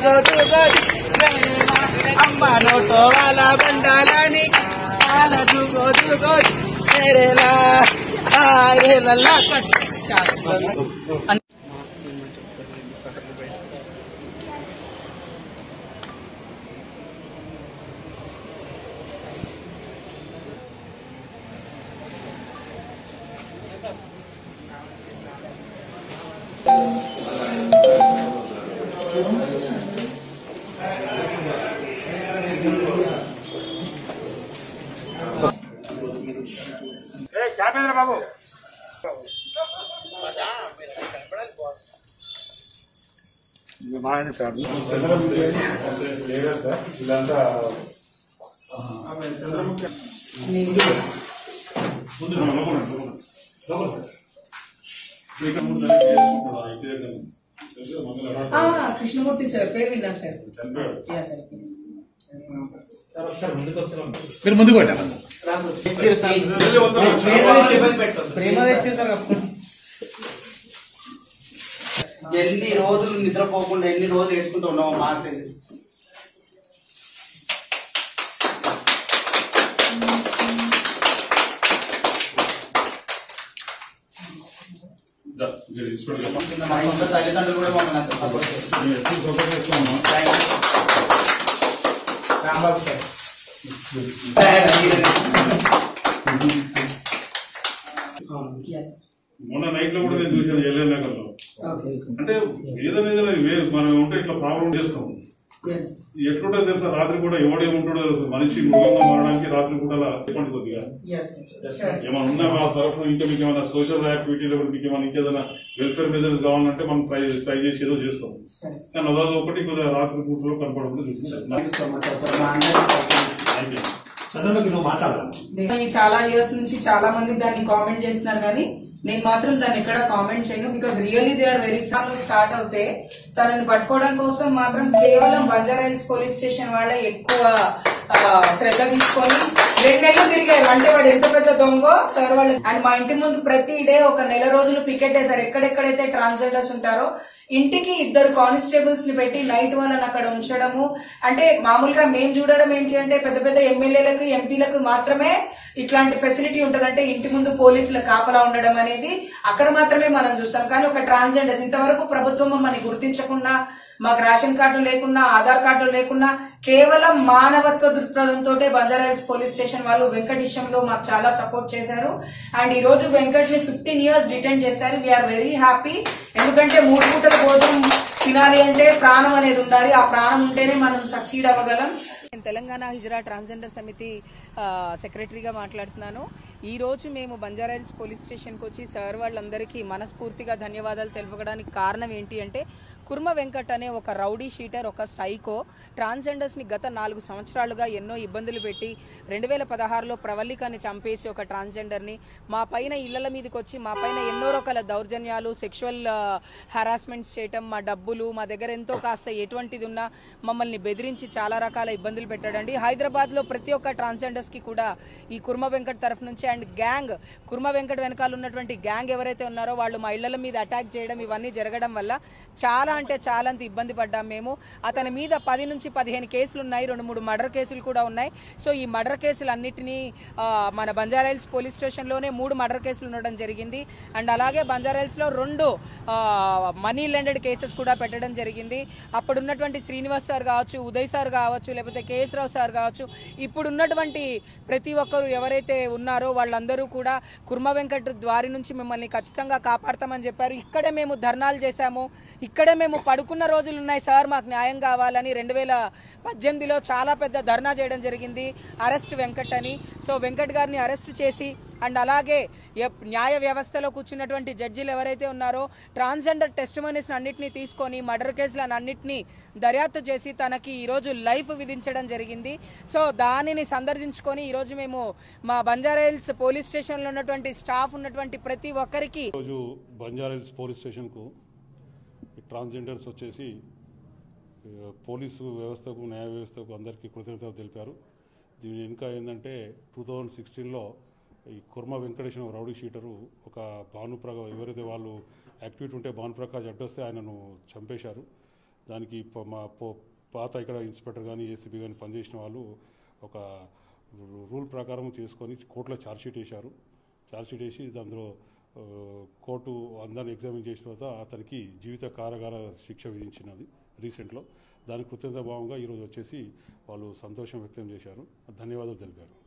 దూకో దూకో అమ్మ నోటో వాళ్ళ బండాలని వాళ్ళ దూకో దూకో తేరేలా సారేలా ఆ, కృష్ణమూర్తి సార్ పేరు విన్నాం సార్ యా, సార్ మీరు ముందుకు పెట్టాలి ప్రేమ తెచ్చేసారు ఎన్ని రోజులు నిద్రపోకుండా ఎన్ని రోజులు ఏడ్చుకుంటూ ఉన్నామో మాకు తెలుసు మా ఇంట్లో తల్లిదండ్రులు కూడా మమ్మల్ని అంత సపోర్ట్ చేస్తారు Thank you. Rambabu sir yes మొన్న నైట్ లో కూడా నేను చూసాను ఎల్ఎన్ నగర్ లో ఓకే అంటే ఏదైనా ఏదైనా వేరు మనం ఉంటే ఇట్లా ప్రాబ్లం చేస్తాం ఎస్ ఎట్లుంటుంది తెలుసా రాత్రి కూడా ఎవడేముంటాడో తెలుసు మనిషి మృగంగా మారడానికి రాత్రి కూడా చెప్పండి కొద్దిగా ఎస్ సార్ ఏమైనా ఉన్నా మా తరఫున ఇంకా మీకు ఏమైనా సోషల్ యాక్టివిటీలో మీకు ఏమైనా ఇంకేదైనా వెల్ఫేర్ మెజర్స్ కావాలంటే మనం ట్రై ట్రై చేసి ఏదో చేస్తాం సరే కానీ అదాది ఒకటి కొద్దిగా రాత్రి పూటలో కనపడకుండా చూసుకుంటాం Thank you so much, sir. మా అందరికీ థ్యాంక్ యూ చంద్రబాబు నువ్వు మాట్లాడాలి నేను చాలా ఇయర్స్ నుంచి చాలా మంది దాన్ని కామెంట్ చేస్తున్నారు కానీ నేను మాత్రం దాన్ని ఎక్కడ కామెంట్ చేయను because really they are very fan start అవుతే తనని పట్టుకోవడం కోసం మాత్రం కేవలం బంజారా హిల్స్ పోలీస్ స్టేషన్ వాళ్ళే ఎక్కువ ఆ, శ్రద్ధ తీసుకొని రెండు నెలలు తిరిగారు అంటే వాడు ఎంత పెద్ద దొంగ సార్ వాళ్ళు అండ్ మా ఇంటి ముందు ప్రతి డే ఒక నెల రోజులు పికెట్ వేశారు ఎక్కడెక్కడైతే ట్రాన్స్జెండర్స్ ఉంటారో ఇంటికి ఇద్దరు కానిస్టేబుల్స్ ని పెట్టి నైట్ వాళ్ళని అక్కడ ఉంచడము అంటే మామూలుగా మేము చూడడం ఏంటి అంటే పెద్ద పెద్ద ఎమ్మెల్యేలకు ఎంపీలకు మాత్రమే ఇట్లాంటి ఫెసిలిటీ ఉంటదంటే ఇంటి ముందు పోలీసుల కాపలా ఉండడం అనేది అక్కడ మాత్రమే మనం చూస్తాం కానీ ఒక ట్రాన్స్జెండర్స్ ఇంతవరకు ప్రభుత్వం మమ్మల్ని గుర్తించకుండా మాకు రేషన్ కార్డు లేకున్నా ఆధార్ కార్డు లేకున్నా కేవలం మానవత్వ దృక్పథంతో బంజారాహిల్స్ పోలీస్ స్టేషన్ వాళ్ళు వెంకట్ విషయంలో మాకు చాలా సపోర్ట్ చేశారు అండ్ ఈ రోజు వెంకట్ ని ఫిఫ్టీన్ ఇయర్స్ డిటైన్ చేశారు వీఆర్ వెరీ హ్యాపీ ఎందుకంటే మూడు పూటల భోజనం తినాలి అంటే ప్రాణం అనేది ఉండాలి ఆ ప్రాణం ఉంటేనే మనం సక్సీడ్ అవ్వగలం నేను తెలంగాణ హిజరా ట్రాన్స్జెండర్ సమితి ఆ, సెక్రటరీగా మాట్లాడుతున్నాను ఈ రోజు మేము బంజారాహిల్స్ పోలీస్ స్టేషన్కి వచ్చి సార్ వాళ్ళందరికీ మనస్ఫూర్తిగా ధన్యవాదాలు తెలుపడానికి కారణం ఏంటి అంటే కుర్మ వెంకట్ అనే ఒక రౌడీ షీటర్ ఒక సైకో ట్రాన్స్జెండర్స్ ని గత నాలుగు సంవత్సరాలుగా ఎన్నో ఇబ్బందులు పెట్టి రెండు వేల పదహారులో ప్రవల్లికని చంపేసి ఒక ట్రాన్స్జెండర్ ని మా పైన ఇళ్ల మీదకి వచ్చి మా పైన ఎన్నో రకాల దౌర్జన్యాలు సెక్షువల్ హరాస్మెంట్స్ చేయటం మా డబ్బులు మా దగ్గర ఎంతో కాస్త ఎటువంటిది ఉన్నా మమ్మల్ని బెదిరించి చాలా రకాల ఇబ్బందులు పెట్టాడండి హైదరాబాద్ లో ప్రతి ఒక్క ట్రాన్స్జెండర్స్ కి కూడా ఈ కుర్మ వెంకట్ తరఫు నుంచి అండ్ గ్యాంగ్ కుర్మ వెంకట్ వెనకాల ఉన్నటువంటి గ్యాంగ్ ఎవరైతే ఉన్నారో వాళ్ళు మా ఇళ్ల మీద అటాక్ చేయడం ఇవన్నీ జరగడం వల్ల చాలా అంటే చాలా అంత ఇబ్బంది పడ్డాం మేము అతని మీద పది నుంచి పదిహేను కేసులు ఉన్నాయి రెండు మూడు మర్డర్ కేసులు కూడా ఉన్నాయి సో ఈ మర్డర్ కేసులు అన్నిటినీ ఆ, మన బంజారాహిల్స్ పోలీస్ స్టేషన్లోనే మూడు మర్డర్ కేసులు ఉండడం జరిగింది అండ్ అలాగే బంజారాహిల్స్లో రెండు మనీ లెండెడ్ కేసెస్ కూడా పెట్టడం జరిగింది అప్పుడు ఉన్నటువంటి శ్రీనివాస్ సార్ కావచ్చు ఉదయ్ సార్ కావచ్చు లేకపోతే కేఎస్ రావు సార్ కావచ్చు ఇప్పుడు ఉన్నటువంటి ప్రతి ఒక్కరు ఎవరైతే ఉన్నారో వాళ్ళందరూ కూడా కుర్మ వెంకట్ ద్వారి నుంచి మిమ్మల్ని ఖచ్చితంగా కాపాడతామని చెప్పారు ఇక్కడే మేము ధర్నాలు చేశాము ఇక్కడే మేము పడుకున్న రోజులు ఉన్నాయి సార్ మాకు న్యాయం కావాలని రెండు వేల పద్దెనిమిదిలో చాలా పెద్ద ధర్నా చేయడం జరిగింది అరెస్ట్ వెంకట్ అని సో వెంకట్ గారిని అరెస్ట్ చేసి అండ్ అలాగే ఎప్- న్యాయ వ్యవస్థలో కూర్చున్నటువంటి జడ్జీలు ఎవరైతే ఉన్నారో ట్రాన్స్జెండర్ టెస్ట్ అన్నింటినీ తీసుకొని మర్డర్ కేసులను అన్నింటినీ దర్యాప్తు చేసి తనకి ఈరోజు లైఫ్ విధించడం జరిగింది సో దానిని సందర్శించుకొని ఈరోజు మేము మా బంజారాహిల్స్ పోలీస్ స్టేషన్లో ఉన్నటువంటి స్టాఫ్ ఉన్నటువంటి ప్రతి ఒక్కరికి ఈరోజు బంజారాహిల్స్ పోలీస్ స్టేషన్కు ఈ ట్రాన్స్జెండర్స్ వచ్చేసి ఆ, పోలీసు వ్యవస్థకు న్యాయ వ్యవస్థకు అందరికీ కృతజ్ఞతలు తెలిపారు దీని ఇంకా ఏంటంటే టూ థౌజండ్ సిక్స్టీన్లో ఈ కుర్మ వెంకటేశ్వర రౌడీ షీటరు ఒక భానుప్రగా ఎవరైతే వాళ్ళు యాక్టివిటీ ఉంటే భానుప్రకాష్ అడ్డొస్తే ఆయనను చంపేశారు దానికి ప- మా పో- పాత ఇక్కడ ఇన్స్పెక్టర్ కానీ ఏసీబీ కానీ పనిచేసిన వాళ్ళు ఒక రూ- రూల్ ప్రకారం చేసుకొని కోర్టులో ఛార్జ్షీట్ వేశారు ఛార్జ్షీట్ వేసి దాంట్లో ఆ, కోర్టు అందరిని ఎగ్జామిన్ చేసిన తర్వాత అతనికి జీవిత కారాగార శిక్ష విధించినది రీసెంట్లో దాని కృతజ్ఞత భావంగా ఈరోజు వచ్చేసి వాళ్ళు సంతోషం వ్యక్తం చేశారు ధన్యవాదాలు తెలిపారు